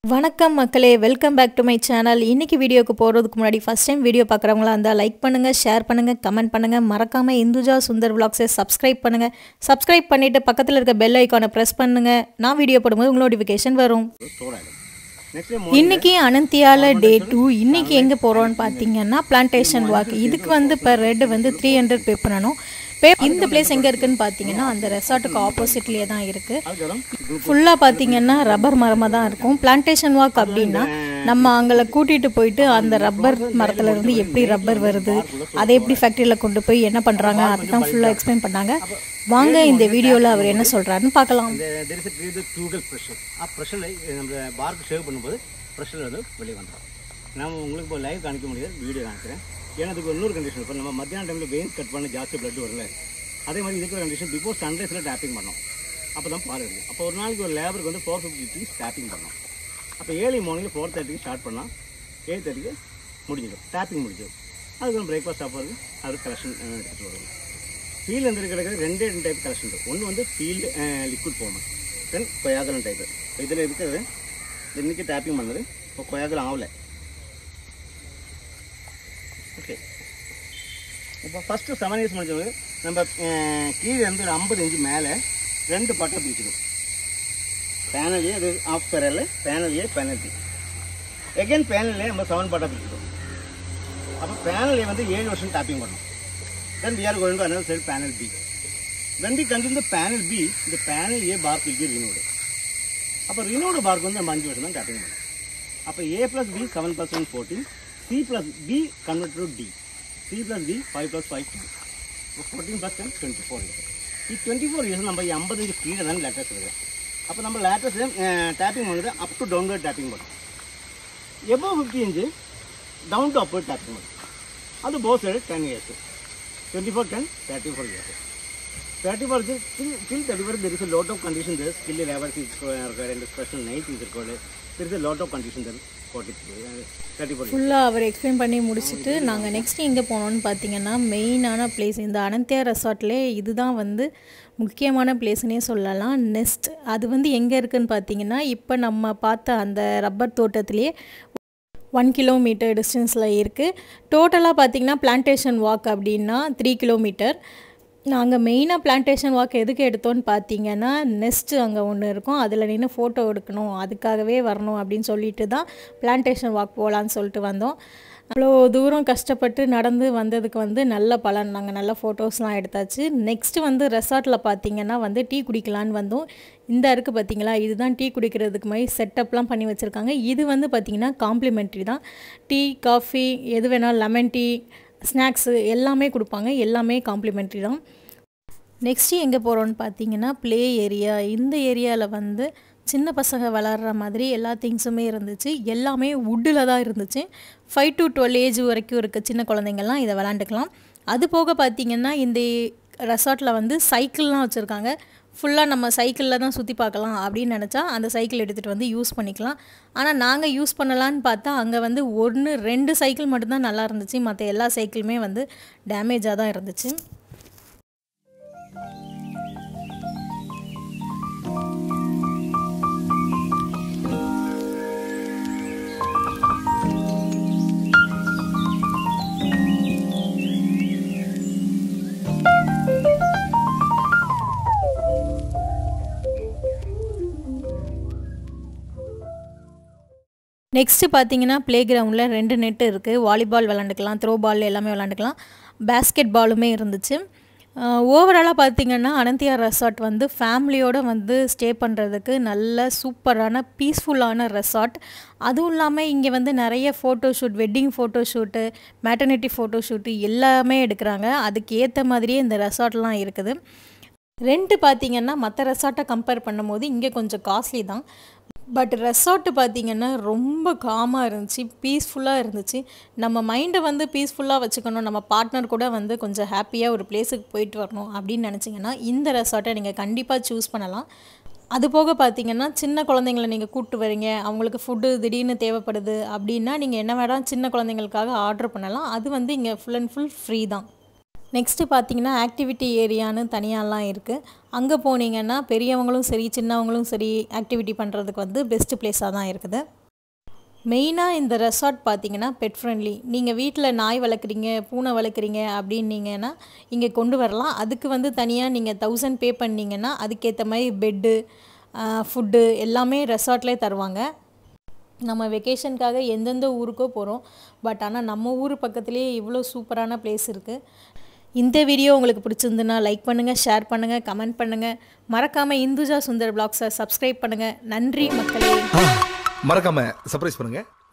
வணக்கம் மக்களே welcome back to my channel இன்னைக்கு வீடியோக்கு போகிறதுக்கு முன்னாடி ஃபஸ்ட் டைம் வீடியோ பார்க்குறவங்களா இருந்தால் லைக் பண்ணுங்கள் ஷேர் பண்ணுங்கள் கமெண்ட் பண்ணுங்கள் மறக்காமல் இந்துஜா சுந்தர் விளாக்ஸை சப்ஸ்கிரைப் பண்ணுங்கள் சப்ஸ்கிரைப் பண்ணிவிட்டு பக்கத்தில் இருக்க பெல் ஐக்கானை ப்ரெஸ் பண்ணுங்கள் நான் வீடியோ போடும்போது உங்களுக்கு நோட்டிஃபிகேஷன் வரும் இன்னைக்கு அனந்தியால டே டூ இன்னைக்கு எங்கே போகிறோம்னு பார்த்தீங்கன்னா பிளான்டேஷன் வாக் இதுக்கு வந்து இப்போ ரெட் வந்து த்ரீ ஹண்ட்ரட் பே பண்ணணும் பே இந்த பிளேஸ் எங்கே இருக்குன்னு பார்த்தீங்கன்னா அந்த ரெசார்ட்டுக்கு ஆப்போசிட்லேயே தான் இருக்குது ஃபுல்லாக பார்த்தீங்கன்னா ரப்பர் மரமாக தான் இருக்கும் பிளான்டேஷன் வாக் அப்படின்னா நம்ம அங்கே கூட்டிகிட்டு போயிட்டு அந்த ரப்பர் மரத்துல இருந்து எப்படி ரப்பர் வருது அதை எப்படி ஃபேக்ட்ரியில் கொண்டு போய் என்ன பண்ணுறாங்க அதுதான் ஃபுல்லாக எக்ஸ்பிளைன் பண்ணாங்க வாங்க இந்த வீடியோவில் அவர் என்ன சொல்கிறாருன்னு பார்க்கலாம் இந்த there is a create the tugal pressure ஆ ப்ரெஷரில் நம்ம பார்க்கு ஷேவ் பண்ணும்போது ப்ரெஷர் வந்து வெளியே வந்துடும் நம்ம உங்களுக்கு இப்போ லைவ் காணிக்க முடியாது வீடியோ காணிக்கிறேன் ஏன்னா அதுக்கு இன்னொரு கண்டிஷன் இப்போ நம்ம மத்தியான டைமில் வெயின் கட் பண்ண ஜாஸ்தி blood வரல அதே மாதிரி இதுக்கு ஒரு கண்டிஷன் பிஃபோர் சன்ரைஸில் டேப்பிங் பண்ணோம் அப்போ தான் பால் இருக்குது அப்போ ஒரு நாளைக்கு ஒரு லேபருக்கு வந்து ஃபோர் ஃபிஃப்டி ருபீஸ் டேப்பிங் பண்ணோம் அப்போ ஏர்லி மார்னிங் ஃபோர் தேர்ட்டிக்கு ஸ்டார்ட் பண்ணால் எயிட் தேர்ட்டிக்கு முடிஞ்சிடும் டேப்பிங் முடிஞ்சிடும் அதுக்கு பிரேக்ஃபாஸ்ட் சாப்பிட்றது அது கலெக்ஷன் எடுத்துகிட்டு வருவோம் ஃபீல் வந்து கிடைக்கிறது ரெண்டே ரெண்டு டைப் கலெக்ஷன் இருக்குது ஒன்று வந்து ஃபீல்டு லிக்விட் ஃபார்மர் தென் கொயாகலம் டைப்பு இதில் இருக்கிறது இன்னைக்கு டேப்பிங் பண்ணது இப்போ கொயாகலம் ஆகலை ஓகே இப்போ ஃபஸ்ட்டு செவன் இயர்ஸ் முடிஞ்சது நம்ம அஹ், கீழே இருந்து ஒரு ஐம்பது இன்ச்சு மேலே ரெண்டு பட்டை பிடிச்சிடும் பேனல் ஏ அது off barrel panel A panel B again பேனல்லே நம்ம செவன் பட்டை பிடிச்சிடும் அப்போ பேனல் ஏ வந்து ஏழு வருஷம் டேப்பிங் பண்ணணும் then we are going to another side panel B. When we continue the panel B, the panel A bark will be renewed. அப்போ ரினோடு பார்க் வந்து நம்ம அஞ்சு வருஷம் தான் டேப்பிங் பண்ணணும் அப்போ A plus B seven plus one fourteen C plus B convert to D C plus D five plus five fourteen plus ten twenty four years ಈ twenty four years ನಮ್ಮ ಈ ஐம்பத்தஞ்சு கீழே தான் லேட்டஸ்ட் இருக்குது அப்போ நம்ம லேட்டஸ்ட் டேப்பிங் பண்ணுறது அப் டு டவுன்வர்ட் டேப்பிங் பண்ணும் above fifty inch down to upward taping பண்ணும் அது both side ten years twenty four ten thirty four years thirty four till till thirty four there is a lot of condition there skill labours ಇರ್ತಾರೆ special night ಇರ್ಕೊಳ್ಳಿ there is a lot of condition there forty thirty four ஃபுல்லாக அவர் explain பண்ணி முடிச்சுட்டு நாங்கள் next எங்கே போனோம்னு பார்த்தீங்கன்னா மெயினான பிளேஸ் இந்த அனந்தியா ரெசார்ட்லே இதுதான் வந்து முக்கியமான பிளேஸ்னே சொல்லலாம் நெஸ்ட் அது வந்து எங்கே இருக்குன்னு பார்த்தீங்கன்னா இப்போ நம்ம பார்த்த அந்த ரப்பர் தோட்டத்திலே ஒன் கிலோமீட்டர் டிஸ்டன்ஸில் இருக்குது டோட்டலாக பார்த்தீங்கன்னா பிளான்டேஷன் வாக் அப்படின்னா த்ரீ கிலோமீட்டர் நாங்கள் மெயினாக பிளான்டேஷன் வாக் எதுக்கு எடுத்தோன்னு பார்த்தீங்கன்னா நெஸ்ட்டு அங்கே ஒன்று இருக்கும் அதில் நின்று ஃபோட்டோ எடுக்கணும் அதுக்காகவே வரணும் அப்படின்னு சொல்லிட்டு தான் பிளான்டேஷன் வாக் போகலான்னு சொல்லிட்டு வந்தோம் அவ்வளோ தூரம் கஷ்டப்பட்டு நடந்து வந்ததுக்கு வந்து நல்ல பலன் நாங்கள் நல்ல ஃபோட்டோஸ்லாம் எடுத்தாச்சு நெக்ஸ்ட்டு வந்து ரெசார்ட்டில் பார்த்தீங்கன்னா வந்து டீ குடிக்கலான்னு வந்தோம் இந்த இருக்குது பார்த்தீங்களா இதுதான் டீ குடிக்கிறதுக்கு மாதிரி செட்டப்லாம் பண்ணி வச்சுருக்காங்க இது வந்து பார்த்திங்கன்னா காம்ப்ளிமெண்ட்ரி தான் டீ காஃபி எது வேணாலும் லெமன் டீ ஸ்நாக்ஸு எல்லாமே கொடுப்பாங்க எல்லாமே காம்ப்ளிமெண்ட்ரி தான் நெக்ஸ்ட்டு எங்கே போகிறோன்னு பார்த்தீங்கன்னா ப்ளே ஏரியா இந்த ஏரியாவில் வந்து சின்ன பசங்க விளாட்ற மாதிரி எல்லா திங்ஸுமே இருந்துச்சு எல்லாமே வுட்டில் தான் இருந்துச்சு ஃபைவ் டு டுவெல் ஏஜ் வரைக்கும் இருக்க சின்ன குழந்தைங்கள்லாம் இதை விளாண்டுக்கலாம் அது போக பார்த்தீங்கன்னா இந்த ரெசார்ட்டில் வந்து சைக்கிள்லாம் வச்சுருக்காங்க ஃபுல்லாக நம்ம சைக்கிளில் தான் சுற்றி பார்க்கலாம் அப்படின்னு நினச்சா அந்த சைக்கிள் எடுத்துகிட்டு வந்து யூஸ் பண்ணிக்கலாம் ஆனால் நாங்கள் யூஸ் பண்ணலான்னு பார்த்தா அங்கே வந்து ஒன்று ரெண்டு சைக்கிள் மட்டும்தான் நல்லா இருந்துச்சு மற்ற எல்லா சைக்கிளுமே வந்து டேமேஜாக தான் இருந்துச்சு நெக்ஸ்ட்டு பார்த்தீங்கன்னா ப்ளே கிரவுண்டில் ரெண்டு நெட்டு இருக்குது வாலிபால் விளாண்டுக்கலாம் த்ரோ பால் எல்லாமே விளாண்டுக்கலாம் பேஸ்கெட் பாலுமே இருந்துச்சு ஓவராலாக பார்த்தீங்கன்னா அனந்தியா ரெசார்ட் வந்து ஃபேமிலியோடு வந்து ஸ்டே பண்ணுறதுக்கு நல்ல சூப்பரான பீஸ்ஃபுல்லான ரெசார்ட் அதுவும் இல்லாமல் இங்கே வந்து நிறைய photo shoot wedding photo shoot maternity photo shoot எல்லாமே எடுக்கிறாங்க அதுக்கு ஏற்ற மாதிரியே இந்த ரெசார்ட்லாம் இருக்குது ரெண்ட்டு பார்த்தீங்கன்னா மற்ற ரெசார்ட்டை கம்பேர் பண்ணும்போது இங்கே கொஞ்சம் காஸ்ட்லி தான் பட் ரெசார்ட்டு பார்த்தீங்கன்னா ரொம்ப காமாக இருந்துச்சு பீஸ்ஃபுல்லாக இருந்துச்சு நம்ம மைண்டை வந்து பீஸ்ஃபுல்லாக வச்சுக்கணும் நம்ம பார்ட்னர் கூட வந்து கொஞ்சம் ஹாப்பியாக ஒரு பிளேஸுக்கு போயிட்டு வரணும் அப்படின்னு நினச்சிங்கன்னா இந்த ரெசார்ட்டை நீங்கள் கண்டிப்பாக சூஸ் பண்ணலாம் அது போக பார்த்தீங்கன்னா சின்ன குழந்தைங்கள நீங்கள் கூப்பிட்டு வரீங்க அவங்களுக்கு ஃபுட்டு திடீர்னு தேவைப்படுது அப்படின்னா நீங்கள் என்ன வேணால் சின்ன குழந்தைங்களுக்காக ஆர்டர் பண்ணலாம் அது வந்து இங்கே ஃபுல் அண்ட் ஃபுல் ஃப்ரீ தான் நெக்ஸ்ட்டு பார்த்தீங்கன்னா ஆக்டிவிட்டி ஏரியான்னு தனியாலாம் இருக்குது அங்கே போனீங்கன்னா பெரியவங்களும் சரி சின்னவங்களும் சரி ஆக்டிவிட்டி பண்ணுறதுக்கு வந்து பெஸ்ட்டு பிளேஸாக தான் இருக்குது மெயினாக இந்த ரெசார்ட் பார்த்தீங்கன்னா பெட் ஃப்ரெண்ட்லி நீங்கள் வீட்டில் நாய் வளர்க்குறீங்க பூனை வளர்க்குறீங்க அப்படின்னீங்கன்னா இங்கே கொண்டு வரலாம் அதுக்கு வந்து தனியாக நீங்கள் தௌசண்ட் பே பண்ணீங்கன்னா அதுக்கேற்ற மாதிரி பெட்டு ஃபுட்டு எல்லாமே ரெசார்ட்லேயே தருவாங்க நம்ம வெக்கேஷனுக்காக எந்தெந்த ஊருக்கோ போகிறோம் பட் ஆனால் நம்ம ஊர் பக்கத்துலேயே இவ்வளோ சூப்பரான பிளேஸ் இருக்குது இந்த வீடியோ உங்களுக்கு பிடிச்சிருந்துன்னா லைக் பண்ணுங்கள் ஷேர் பண்ணுங்கள் கமெண்ட் பண்ணுங்கள் மறக்காமல் இந்துஜா சுந்தர் பிளாக்ஸை சப்ஸ்கிரைப் பண்ணுங்கள் நன்றி மக்களே மறக்காம சர்ப்ரைஸ் பண்ணுங்க